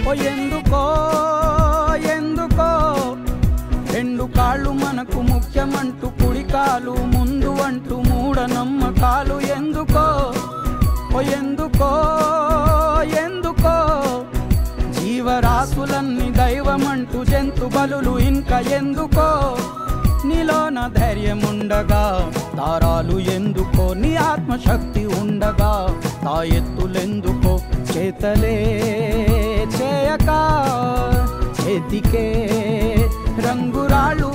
ఓ ఎందుకో ఎందుకో రెండు కాళ్ళు మనకు ముఖ్యమంటూ కుడి కాలు ముందు అంటూ మూఢ నమ్మకాలు ఎందుకో ఓ ఎందుకో ఎందుకో జీవరాశులన్నీ దైవమంటూ జంతు బలులు ఇంకా ఎందుకో నీలోన ధైర్యం ఉండగా తారాలు ఎందుకో నీ ఆత్మశక్తి ఉండగా తా ఎత్తులెందుకో చేతలే చేయక చేతికే రంగురాళ్ళు